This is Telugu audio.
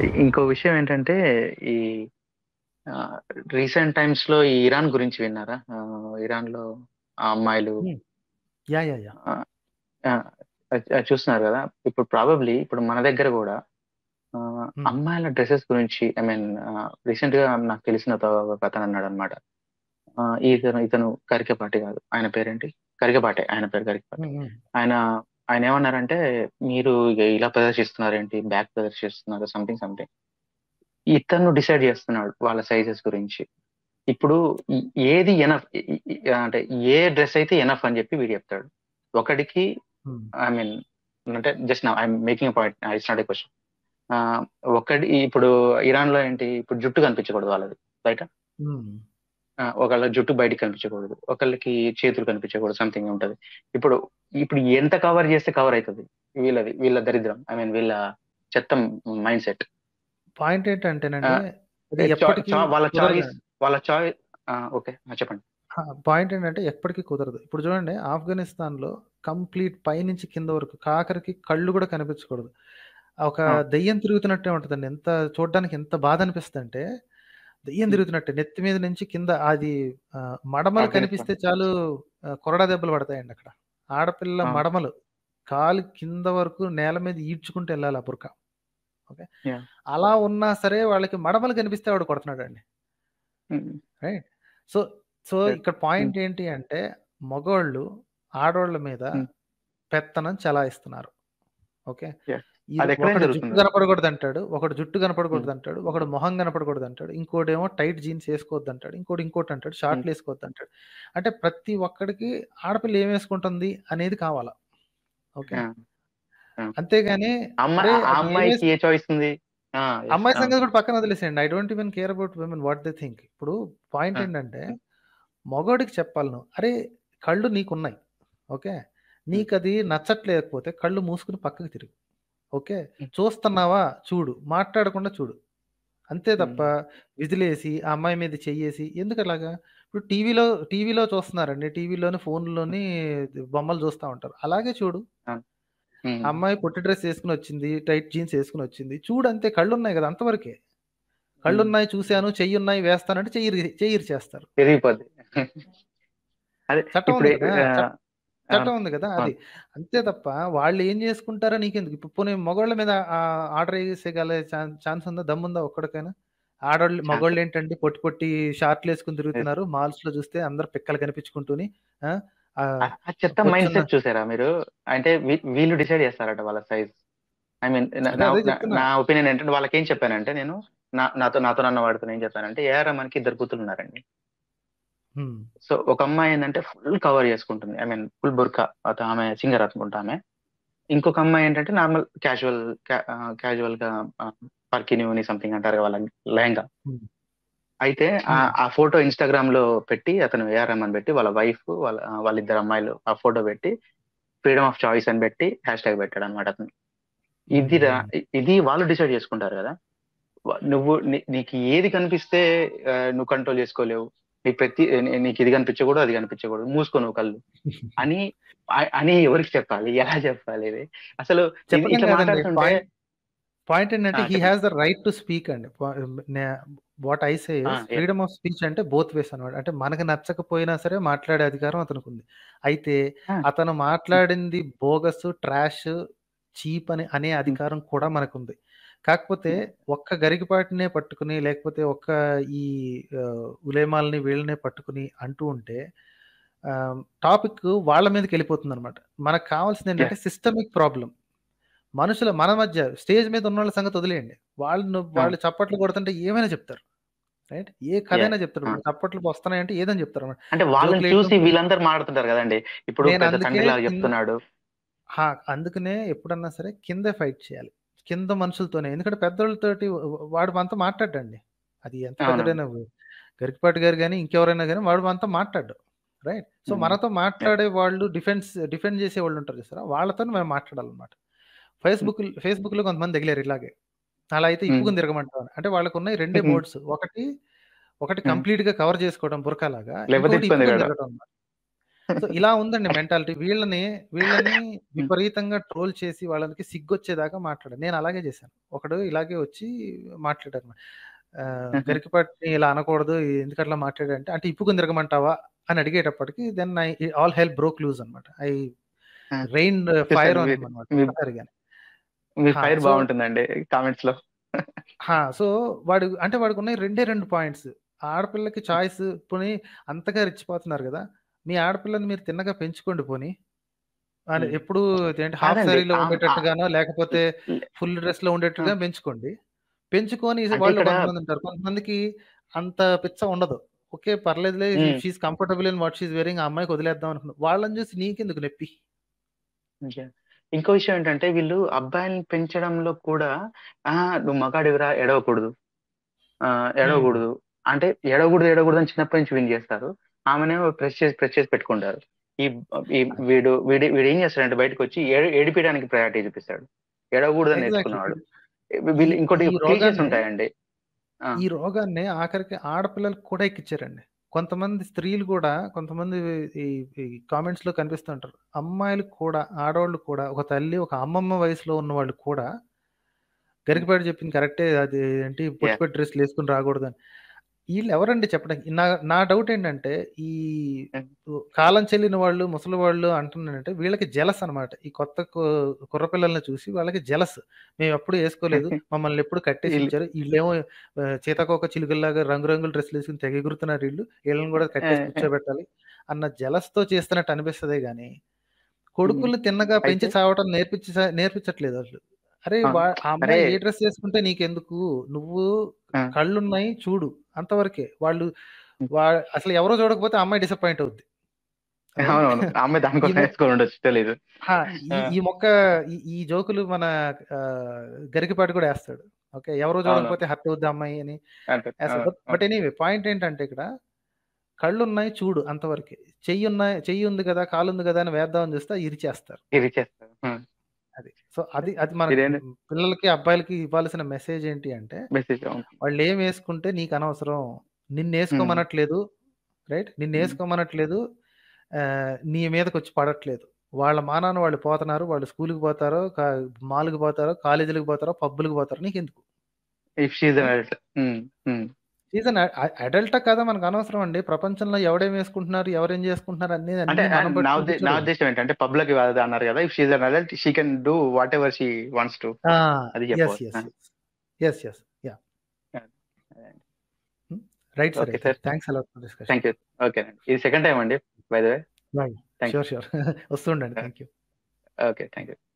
ఇంకో విషయం ఏంటంటే ఈ రీసెంట్ టైమ్స్ లో ఈ ఇరాన్ గురించి విన్నారా ఆ, ఇరాన్ లో ఆ అమ్మాయిలు యా యా యా ఆ, ఆ, అది చూస్తున్నారు కదా ఇప్పుడు ప్రాబబ్లీ ఇప్పుడు మన దగ్గర కూడా ఆ, Hmm. అమ్మాయిల డ్రెస్సెస్ గురించి ఐ మీన్ రీసెంట్ గా నాకు తెలిసిన ఒక ఒక అతను అన్నాడు అనమాట ఇతను ఇతను కరికపాటి కాదు ఆయన పేరేంటి కరికపాటే ఆయన పేరు కరికపాటి ఉమ్, ఉమ్. ఆయన ఆయన ఏమన్నారంటే మీరు ఇక ఇలా ప్రదర్శిస్తున్నారేంటి బ్యాక్ ప్రదర్శిస్తున్నారు సంథింగ్ సంథింగ్ ఇతను డిసైడ్ చేస్తున్నాడు వాళ్ళ సైజెస్ గురించి ఇప్పుడు ఈ- ఏది ఎనఫ్ అంటే ఏ డ్రెస్ అయితే ఎనఫ్ అని చెప్పి వీడు చెప్తాడు ఒకడికి ఉమ్. ఐ మీన్ అంటే జస్ట్ నా I'm making point it's not a question ఒకటి ఇప్పుడు ఇరాన్ లో ఏంటి ఇప్పుడు జుట్టు కనిపించకూడదు వాళ్ళది బయట ఉమ్. ఆ, ఒకళ్ళ జుట్టు బయటికి కనిపించకూడదు ఒకళ్ళకి చేతులు కనిపించకూడదు సంథింగ్ ఉంటది ఇప్పుడు ఇప్పుడు ఎంత కవర్ చేస్తే కవర్ అవుతుంది వీళ్ళది వీళ్ళ దరిద్రం ఐ మీన్ వీళ్ళ చెత్త మైండ్ సెట్ పాయింట్ ఏంటంటేనండి ఆ, ఇది ఎప్పటికీ వాళ్ళ చాయిస్ కుదరదండి. వాళ్ళ చాయిస్ ఓకే చెప్పండి ఆ, పాయింట్ ఏంటంటే ఎప్పటికీ కుదరదు ఇప్పుడు చూడండి ఆఫ్ఘనిస్తాన్ లో కంప్లీట్ పైనుంచి కింద వరకు కాకరికి కళ్ళు కూడా కనిపించకూడదు ఒక ఆ. దెయ్యం తిరుగుతున్నట్టే ఉంటుందండి ఎంత చూడడానికి ఎంత బాధ అనిపిస్తుంది అంటే దెయ్యం తిరుగుతున్నట్టే నెత్తి మీద నుంచి కింద అది ఆ, మడమలు ఆఫ్ఘనిస్తాన్. కనిపిస్తే చాలు ఆ, కొరడా దెబ్బలు పడతాయండి అక్కడ ఆడపిల్ల ఆ. మడమలు కాలు కింద వరకు నేల మీద ఈడ్చుకుంటూ వెళ్ళాలి ఆ బురక ఓకే Yeah. అలా ఉన్నా సరే వాళ్ళకి మడమలు కనిపిస్తే వాడు కొడుతున్నాడు అండి um, right so so Right. ఇక్కడ పాయింట్ ఏంటి అంటే మగవాళ్ళు ఆడవాళ్ళ మీద Hmm. పెత్తనం చలాయిస్తున్నారు ఓకే Yes. ఇది అది ఎక్కడైనా ఒకడు జుట్టు జరుగుతుంది. కనపడకూడదు అంటాడు ఒకడు జుట్టు కనపడకూడదు అంటాడు ఒకడు మొహం కనపడకూడదు అంటాడు ఇంకోటేమో టైట్ జీన్స్ వేసుకోవద్దు అంటాడు ఇంకోటి ఇంకోటి అంటాడు షార్ట్లు వేసుకోవద్దు అంటాడు అంటే ప్రతి ఒక్కడికి ఆడపిల్ల ఏం వేసుకుంటుంది అనేది కావాలా ఓకే Yeah. అంతేగాని అమ్మాయి అరే, ఆ అది అమ్మాయికి ఏ చాయిస్ ఉంది ఆ, yes, అమ్మాయి ఆ, సంగతి కూడా పక్కన వదిలేసేయండి I don't even care about women what they think ఇప్పుడు పాయింట్ Ah. ఏంటంటే మగోడికి చెప్పాలి నువ్వు అరే కళ్ళు నీకున్నాయి ఓకే నీకు అది నచ్చట్లేకపోతే కళ్ళు మూసుకుని పక్కకి తిరుగు ఓకే Hmm. చూస్తున్నావా చూడు మాట్లాడకుండా చూడు అంతే తప్ప విజిలేసి ఆ అమ్మాయి మీద చెయ్యేసి ఎందుకు అలాగా ఇప్పుడు టీవీలో టీవీలో చూస్తున్నారండి టీవీలోని ఫోన్లోని బొమ్మలు చూస్తూ ఉంటారు అలాగే చూడు ఉమ్, ఆ అమ్మాయి పొట్టి డ్రెస్ వేసుకుని వచ్చింది టైట్ జీన్స్ వేసుకుని వచ్చింది చూడు అంతే కళ్ళు ఉన్నాయి కదా అంతవరకే కళ్ళు ఉమ్, ఉన్నాయి చూశాను చెయ్యి ఉన్నాయి వేస్తానంటే చెయ్యి చెయ్యి చేస్తారు పెరిగిపోద్ది అదే చట్టం ఇప్పుడు ఉంది కదా ఆ, చట్- ఆ, చట్టం ఉంది కదా అది అంతే తప్ప వాళ్ళు ఏం చేసుకుంటారో నీకెందుకు ఇప్పుడు పోనీ మగవాళ్ళ మీద ఆర్డర్ వేసేగల ఛాన్స్ ఉందా దమ్ముందా ఒక్కడికైనా ఆడవాళ్ళు మగవాళ్ళు ఏంటంటే పొట్టి పొట్టి షార్ట్లు వేసుకుని తిరుగుతున్నారు మాల్స్ లో చూస్తే అందరు పిక్కలు కనిపించుకుంటూని ఆ, ఆ, ఆ- ఆ చెత్త కూర్చున్న- మైండ్ సెట్ చూసారా మీరు అంటే వీ- వీళ్ళు డిసైడ్ చేస్తారట వాళ్ళ సైజ్ ఐ మీన్ అదే అదే చెప్తున్నా. నా ఒపీనియన్ ఏంటంటే వాళ్ళకి ఏం చెప్పానంటే నేను నా నాతో నాతో నన్న వాడుతో ఏం చెప్పానంటే ఏఆర్ మనకి ఇద్దరు కూతురు ఉన్నారండి హ్మ్. సో ఒక అమ్మాయి ఏంటంటే ఫుల్ కవర్ చేసుకుంటుంది ఐ మీన్ ఫుల్ బుర్కా అత- ఆమె సింగర్ అనుకుంటా ఆమె ఇంకొక అమ్మాయి ఏంటంటే నార్మల్ క్యాజువల్ క్యాజువల్ గా పర్కిని సంథింగ్ అంటారు కదా వాళ్ళ లెహంగా హ్మ్. అయితే ఆ- Hmm. ఆ ఫోటో ఇన్స్టాగ్రామ్ లో పెట్టి అతను ఏఆర్ అని పెట్టి వాళ్ళ వైఫ్ వాళ్ళ వాళ్ళిద్దరు అమ్మాయిలు ఆ ఫోటో పెట్టి ఫ్రీడమ్ ఆఫ్ చాయిస్ అని పెట్టి హ్యాష్ ట్యాగ్ పెట్టాడు అనమాట అతను ఇది రా- ఇది వాళ్ళు డిసైడ్ చేసుకుంటారు కదా వా- నువ్వు నీ- నీకు ఏది కనిపిస్తే ఆ, నువ్వు కంట్రోల్ చేసుకోలేవు నీకు ప్రతి నీ- నీకు ఇది కనిపించకూడదు అది కనిపించకూడదు మూసుకో నువ్వు కళ్ళు అని ఆ- అని ఎవరికి చెప్పాలి ఎలా చెప్పాలి ఇది అసలు ఇది చెప్పలేం ఇట్లా కదండి. మాట్లాడుతుంటే పాయింట్ పాయింట్ ఏంటంటే ఆ, హీ చెప్పండి. Has the right to speak అండి వాట్ ఐ సే ఆ, yeah. ఫ్రీడమ్ ఆఫ్ స్పీచ్ అంటే బోత్ వేస్ అనమాట అంటే మనకు నచ్చకపోయినా సరే మాట్లాడే అధికారం అతనికి ఉంది అయితే ఆ. అతను మాట్లాడింది బోగస్ ట్రాష్ చీప్ అని అనే అధికారం కూడా మనకుంది కాకపోతే ఒక్క గరికపాటినే పట్టుకుని లేకపోతే ఒక్క ఈ ఆ, ఉలేమాలని వీళ్ళనే పట్టుకుని అంటూ ఉంటే టాపిక్ వాళ్ళ మీదకి వెళ్ళిపోతుంది అనమాట మనకు కావాల్సింది ఏంటంటే సిస్టమిక్ ప్రాబ్లం మనుషుల మన మధ్య స్టేజ్ మీద ఉన్న వాళ్ళ సంగతి వదిలేయండి వాళ్ళు వాళ్ళు చప్పట్లు కొడుతుంటే ఏమైనా చెప్తారు రైట్ ఏ కథైనా చెప్తారు Ah. ఇప్పుడు చప్పట్లు వస్తున్నాయంటే ఏదని చెప్తారు అన్నమాట. అంటే వాళ్ళని జోకులు చూసి వేయడం- వీళ్ళందరూ మాడుతుంటారు కదండి ఇప్పుడు నేను పెద్ద అందుకే తండ్రి లాగా కింద- చెప్తున్నాడు హా, అందుకనే ఎప్పుడన్నా సరే కిందే ఫైట్ చేయాలి కింద మనుషులతోనే ఎందుకంటే పెద్దోళ్ళతోటి వాడు మనతో మాట్లాడండి అది ఎంత అవును. పెద్దడైనా గరికపాటి గారు కానీ ఇంకెవరైనా కానీ వాడు మనతో మాట్లాడు రైట్ సో Hmm. మనతో మాట్లాడే వాళ్ళు డిఫెన్స్ డిఫెండ్ చేసే వాళ్ళు ఉంటారు చూసారా వాళ్ళతో మేము మాట్లాడాలన్నమాట ఫేస్బుక్ ఫేస్బుక్ లో కొంతమంది తగిలారు ఇలాగే అలా అయితే ఇప్పుకుని తిరగమంటారు అంటే వాళ్ళకు ఉన్నాయి రెండే Hmm. మోడ్స్ ఒకటి ఒకటి Hmm. కంప్లీట్ గా కవర్ చేసుకోవడం బురకాలాగా లేకపోతే ఇంకొకటి ఇబ్బంది ఇప్పుకుని కదా. తిరగడం అన్నమాట సో ఇలా ఉందండి మెంటాలిటీ. వీళ్ళని వీళ్ళని విపరీతంగా ట్రోల్ చేసి వాళ్ళకి సిగ్గొచ్చేదాకా మాట్లాడాను. నేను అలాగే చేశాను. ఒకడు ఇలాగే వచ్చి మాట్లాడారు. ఆహ్, గరికపాటిని ఇలా అనకూడదు. ఎందుకట్లా మాట్లాడాడంటే, అంటే ఇప్పుకుని తిరగమంటావా అని అడిగేటప్పటికి then I all hell broke loose అనమాట. I ah! రెయిన్డ్ ఫైర్ చూసాను ఆన్ మీ హిమ్ అనమాట. మీ ఒక్కసారిగానే. మీ ఆ! ఫైర్ సో బావుంటుందండి కామెంట్స్‌లో. ఆ! సో వాడు అంటే వాడికున్నయి రెండే 2 పాయింట్స్. ఆడపిల్లకి చాయిస్ పోనీ అంతగా రెచ్చిపోతున్నారు గదా! మీ ఆడపిల్లని మీరు తిన్నగా పెంచుకోండి పోనీ. అని హ్మ్. ఎప్పుడు ఇదేంటి హాఫ్ కాదండి. సారీలో ఆమె ఆహ్, ఉండేటట్టుగానో, లేకపోతే లే ఫుల్ డ్రెస్‌లో ఆ! ఉండేట్టుగా పెంచుకోండి. పెంచుకొని అంటే వాళ్ళు ఇక్కడ కొంతమందుంటారు. కొంతమందికి అంత పిచ్చ ఉండదు. ఓకే. పర్లేదులే hmm. She is comfortable in what she is wearing ఆ అమ్మాయికి వదిలేద్దాం అనుకున్నా. వాళ్ళని చూసి నీకెందుకు నొప్పి? ఓకే. ఇంకో విషయం ఏంటంటే వీళ్ళు అబ్బాయిల్ని పెంచడంలో కూడా ఆహా! నువ్వు మగాడివిరా ఏడవకూడదు. ఆహ్, హ్మ్. ఏడవకూడదు. అంటే ఏడవకూడదు, ఏడవకూడదు అని చిన్నప్పటి నుంచి విన్ చేస్తారు. ఆమెనేమో ప్రెస్ చేసి, ప్రెస్ చేసి పెట్టుకుంటారు. ఈ ఈ అది. వీడు వీడు వీడేం చేస్తాడంటే బయటకొచ్చి ఏడి ఏడిపియడానికి ప్రయారిటీ చూపిస్తాడు. ఏడవకూడదని ఎగ్జాక్ట్‌లీ. నేర్చుకున్నవాడు. ఈ వీళ్ళు ఇంకోటి ఈ క్లీషీస్ రోగాన్ని ఉంటాయండి. ఆ! ఈ రోగాన్ని ఆఖరికి ఆడపిల్లలకి కూడా ఎక్కిచ్చారండి. కొంతమంది స్త్రీలు గూడా కొంతమంది ఈ ఈ కామెంట్స్‌లో కనిపిస్తూ ఉంటారు. అమ్మాయిలు కూడా, ఆడోళ్ళు కూడా ఒక తల్లి, ఒక అమ్మమ్మ వయసులో ఉన్నవాళ్ళు కూడా హ్మ్. గరికపాటి చెప్పింది కరెక్టే. అది ఏంటి పొట్టి యాహ్! పొట్టి డ్రెస్సులేసుకొని రాకూడదని. ఈళ్ళెవరండి చెప్పడానికి? నా నా డౌట్ ఏంటంటే ఈ హ్మ్. ఉ కాలం చెల్లిన వాళ్ళు, ముసలి వాళ్ళు అంటున్నానంటే వీళ్ళకి జెలస్ అనమాట. ఈ కొత్త కు కుర్ర పిల్లల్ని చూసి వాళ్ళకి జెలస్. మేమెప్పుడు ఏసుకోలేదు. మమ్మల్ని ఎప్పుడు కట్టేసి ఈళ్ళు ఉంచారు. ఈళ్ళేమో ఆహ్, సీతాకోక చిలుకల్లాగా రంగు రంగుల డ్రెస్సులేసుకొని తెగ ఎగురుతున్నారు ఈళ్ళు. ఈళ్ళని గూడా కట్టేసి ఆ! కూర్చోబెట్టాలి అన్న జెలస్‌తో చేస్తున్నట్టు అనిపిస్తదే గానీ, హ్మ్. కొడుకుల్ని తిన్నగా పెంచి అయితే చావటం నేర్పించి స నేర్పించట్లేదు అసలు. అరే! ఆ! వా ఆ అరే అమ్మాయి ఏ డ్రెస్ ఏసుకుంటే నీకెందుకు? నువ్వు ఆ! కళ్ళున్నాయి చూడు. అంతవరకే. వాళ్ళు హ్మ్. వా అసలు ఎవరు చూడకపోతే ఆ అమ్మాయి డిసప్పాయింట్ అవుద్ది. ఓకే. అవునవును. ఆ అమ్మాయి ఈ దానికోసం మొ ఏసుకొని ఉండొచ్చు తెలీదు. ఆ! ఆ! ఈ ఈ మొక్క ఈ ఈ జోకులు మన ఆహ్, గరికపాటి కూడా ఏస్తాడు. ఓకే. ఎవరు అవును. చూడకపోతే హర్ట్ అవుద్ది ఆ అమ్మాయి అని అంతే. ఏస్తాడు. అవును. బట్ బట్ అవును. ఎనీవే పాయింట్ ఏంటంటే ఇక్కడ కళ్ళున్నాయి చూడు అంతవరకే. చెయ్యున్నాయి చెయ్యుంది గదా! కాలుంది గదా! అని వేద్దామని చూస్తే ఇరిచేస్తారు. ఇరిచేస్తారు. ఆ! అది. సో, అది అది మన ఇదేంటి హ్మ్, పిల్లలకి, అబ్బాయిలకి ఇవ్వాల్సిన మెసేజ్ ఏంటి అంటే, మెసేజ్ అవును. వాళ్ళేమేసుకుంటే నీకనవసరం. హ్మ్. నిన్నేసుకోమనట్లేదు. రైట్? హ్మ్. నిన్నేసుకోమనట్లేదు. ఆహ్, నీ మీదకొచ్చి పడట్లేదు. వాళ్ళ మానాన వాళ్ళు పోతన్నారు. వాళ్ళు స్కూలుకి పోతారో, కా మాల్‌కి పోతారో, కాలేజీలకి పోతారో, పబ్బులకి పోతారో నీకెందుకు? If she is an right? Adult. Hmm. Hmm. She is ఎన్ అ అ అడల్టా కాదా మనకనవసరం అండి. ప్రపంచంలో ఎవడేమేసుకుంటున్నారు, ఎవరేం చేసుకుంటున్నారు అనేది అంటే అన్నీ మనం ఆహ్, నా పట్టుకొని ఉద్దే నా కూర్చోలేము. ఉద్దేశ్యం ఏంటంటే పబ్‌లోకి వెళ్ళదు అన్నారు గదా! If she is an adult she can do whatever she wants to. ఆ! అది యెస్. చెప్పవచ్చు. యెస్. ఆ! యెస్. యెస్. యెస్. యాహ్! ఆ! అదే అండి. హ్మ్. రైట్ సార్ ఓకే అయితే. Sir. Thanks a lot for discussion. Thank you. ఓకేనండి. ఇది సెకండ్ టైమ్ అండి by the way. Bye. Thank you. Sure. Sure. వస్తూ ఉండండి. ఆ! Thank you. Okay. Thank you.